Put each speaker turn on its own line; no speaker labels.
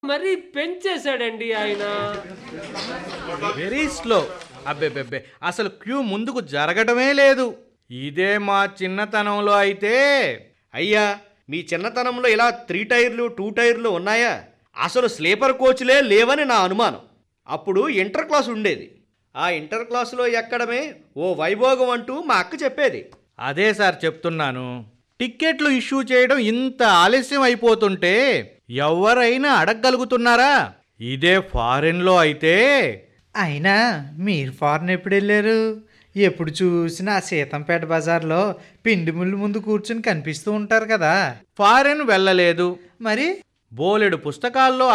మరీ పెంచేశాడండి ఆయన
very slow అబ్బెబ్బెబ్బే అసలు క్యూ ముందుకు జరగడమే లేదు ఇదే మా చిన్నతనంలో అయితే
అయ్యా మీ చిన్నతనంలో ఇలా త్రీ టైర్లు టూ టైర్లు ఉన్నాయా అసలు స్లీపర్ కోచ్లే లేవని నా అనుమానం అప్పుడు ఇంటర్ క్లాస్ ఉండేది ఆ ఇంటర్ క్లాసులో ఎక్కడమే ఓ వైభోగం అంటూ మా అక్క చెప్పేది
అదే సార్ చెప్తున్నాను టిక్కెట్లు ఇష్యూ చేయడం ఇంత ఆలస్యం అయిపోతుంటే ఎవరైనా అడగగలుగుతున్నారా ఇదే ఫారెన్లో అయితే
అయినా మీరు ఫారెన్ ఎప్పుడు వెళ్ళారు ఎప్పుడు చూసినా ఆ సీతంపేట బజార్లో పిండి ముళ్ళు ముందు కూర్చుని కనిపిస్తూ ఉంటారు కదా
ఫారెన్ వెళ్ళలేదు
మరి
బోలెడు పుస్తకాల్లో